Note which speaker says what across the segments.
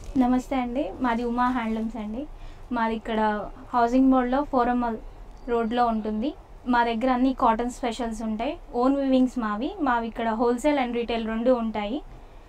Speaker 1: నమస్తే అండి మాది ఉమా హ్యాండ్లూమ్స్ అండి మాది ఇక్కడ హౌసింగ్ బోర్డ్లో ఫోరమల్ రోడ్లో ఉంటుంది మా దగ్గర అన్ని కాటన్ స్పెషల్స్ ఉంటాయి ఓన్ వివింగ్స్ మావి మావి ఇక్కడ హోల్సేల్ అండ్ రీటైల్ రెండు ఉంటాయి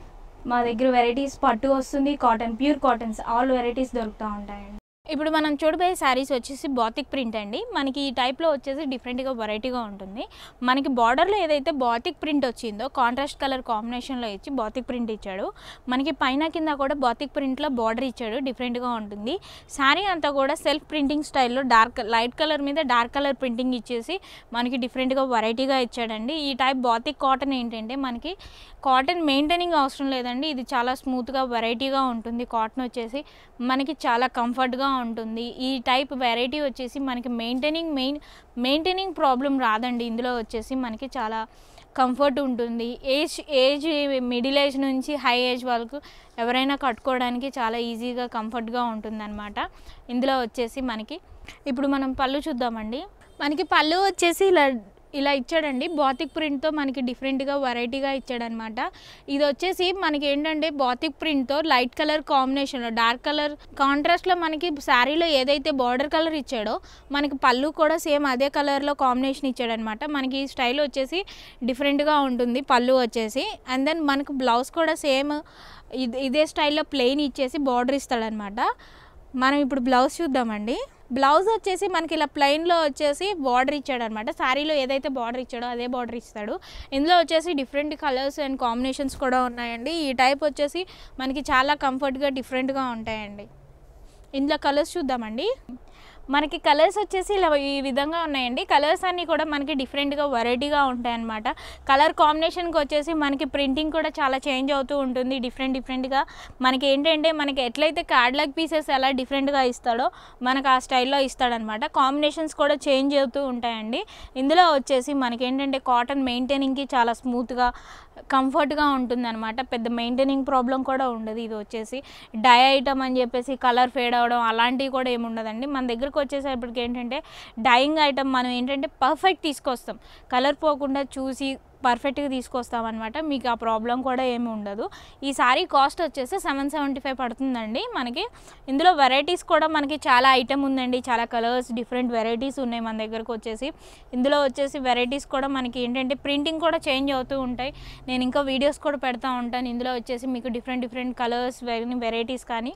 Speaker 1: మా దగ్గర వెరైటీస్ పట్టు వస్తుంది cotton pure cottons all varieties దొరుకుతూ ఉంటాయండి
Speaker 2: ఇప్పుడు మనం చూడబోయే శారీస్ వచ్చేసి బాతిక్ ప్రింట్ అండి మనకి ఈ టైప్లో వచ్చేసి డిఫరెంట్గా వెరైటీగా ఉంటుంది మనకి బార్డర్లో ఏదైతే బాతిక్ ప్రింట్ వచ్చిందో కాంట్రాస్ట్ కలర్ కాంబినేషన్లో ఇచ్చి బాతిక్ ప్రింట్ ఇచ్చాడు మనకి పైన కింద కూడా బాతిక్ ప్రింట్లో బార్డర్ ఇచ్చాడు డిఫరెంట్గా ఉంటుంది శారీ అంతా కూడా సెల్ఫ్ ప్రింటింగ్ స్టైల్లో డార్క్ లైట్ కలర్ మీద డార్క్ కలర్ ప్రింటింగ్ ఇచ్చేసి మనకి డిఫరెంట్గా వెరైటీగా ఇచ్చాడండి ఈ టైప్ బాతిక్ కాటన్ ఏంటంటే మనకి కాటన్ మెయింటైనింగ్ అవసరం లేదండి ఇది చాలా స్మూత్గా వెరైటీగా ఉంటుంది కాటన్ వచ్చేసి మనకి చాలా కంఫర్ట్గా ఉంటుంది ఈ టైప్ వెరైటీ వచ్చేసి మనకి మెయింటైనింగ్ మెయిన్ మెయింటైనింగ్ ప్రాబ్లం రాదండి ఇందులో వచ్చేసి మనకి చాలా కంఫర్ట్ ఉంటుంది ఏజ్ ఏజ్ మిడిల్ ఏజ్ నుంచి హై ఏజ్ వాళ్ళకు ఎవరైనా కట్టుకోవడానికి చాలా ఈజీగా కంఫర్ట్గా ఉంటుందన్నమాట ఇందులో వచ్చేసి మనకి ఇప్పుడు మనం పళ్ళు చూద్దామండి మనకి పళ్ళు వచ్చేసి ఇలా ఇలా ఇచ్చాడండి బాతిక్ ప్రింట్తో మనకి డిఫరెంట్గా వెరైటీగా ఇచ్చాడనమాట ఇది వచ్చేసి మనకి ఏంటంటే బాతిక్ ప్రింట్తో లైట్ కలర్ కాంబినేషన్లో డార్క్ కలర్ కాంట్రాస్ట్లో మనకి శారీలో ఏదైతే బార్డర్ కలర్ ఇచ్చాడో మనకి పళ్ళు కూడా సేమ్ అదే కలర్లో కాంబినేషన్ ఇచ్చాడనమాట మనకి ఈ స్టైల్ వచ్చేసి డిఫరెంట్గా ఉంటుంది పళ్ళు వచ్చేసి అండ్ దెన్ మనకు బ్లౌజ్ కూడా సేమ్ ఇది ఇదే స్టైల్లో ప్లెయిన్ ఇచ్చేసి బార్డర్ ఇస్తాడనమాట మనం ఇప్పుడు బ్లౌజ్ చూద్దామండి బ్లౌజ్ వచ్చేసి మనకి ఇలా ప్లెయిన్లో వచ్చేసి బార్డర్ ఇచ్చాడు అనమాట శారీలో ఏదైతే బార్డర్ ఇచ్చాడో అదే బార్డర్ ఇస్తాడు ఇందులో వచ్చేసి డిఫరెంట్ కలర్స్ అండ్ కాంబినేషన్స్ కూడా ఉన్నాయండి ఈ టైప్ వచ్చేసి మనకి చాలా కంఫర్ట్గా డిఫరెంట్గా ఉంటాయండి ఇందులో కలర్స్ చూద్దామండి మనకి కలర్స్ వచ్చేసి ఇలా ఈ విధంగా ఉన్నాయండి కలర్స్ అన్నీ కూడా మనకి డిఫరెంట్గా వెరైటీగా ఉంటాయన్నమాట కలర్ కాంబినేషన్కి వచ్చేసి మనకి ప్రింటింగ్ కూడా చాలా చేంజ్ అవుతూ ఉంటుంది డిఫరెంట్ డిఫరెంట్గా మనకి ఏంటంటే మనకి ఎట్లయితే క్యాడ్లాగ్ పీసెస్ ఎలా డిఫరెంట్గా ఇస్తాడో మనకు ఆ స్టైల్లో ఇస్తాడనమాట కాంబినేషన్స్ కూడా చేంజ్ అవుతూ ఉంటాయండి ఇందులో వచ్చేసి మనకి ఏంటంటే కాటన్ మెయింటైనింగ్కి చాలా స్మూత్గా కంఫర్ట్గా ఉంటుందన్నమాట పెద్ద మెయింటైనింగ్ ప్రాబ్లం కూడా ఉండదు ఇది వచ్చేసి డై ఐటమ్ అని చెప్పేసి కలర్ ఫేడ్ అవ్వడం అలాంటివి కూడా ఏమి ఉండదండి మన దగ్గరకు వచ్చేసేపటికి ఏంటంటే డైయింగ్ ఐటమ్ మనం ఏంటంటే పర్ఫెక్ట్ తీసుకొస్తాం కలర్ పోకుండా చూసి పర్ఫెక్ట్గా తీసుకొస్తాం అనమాట మీకు ఆ ప్రాబ్లం కూడా ఏమి ఉండదు ఈ సారీ కాస్ట్ వచ్చేసి సెవెన్ సెవెంటీ ఫైవ్ పడుతుందండి మనకి ఇందులో వెరైటీస్ కూడా మనకి చాలా ఐటమ్ ఉందండి చాలా కలర్స్ డిఫరెంట్ వెరైటీస్ ఉన్నాయి మన దగ్గరకు వచ్చేసి ఇందులో వచ్చేసి వెరైటీస్ కూడా మనకి ఏంటంటే ప్రింటింగ్ కూడా చేంజ్ అవుతూ ఉంటాయి నేను ఇంకా వీడియోస్ కూడా పెడతా ఉంటాను ఇందులో వచ్చేసి మీకు డిఫరెంట్ డిఫరెంట్ కలర్స్ వెరైటీస్ కానీ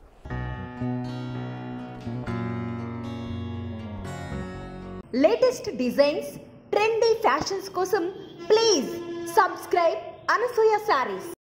Speaker 3: లేటెస్ట్ డిజైన్స్ ట్రెండీ ఫ్యాషన్స్ కోసం ప్లీజ్ సబ్స్క్రైబ్ అనసూయ శారీస్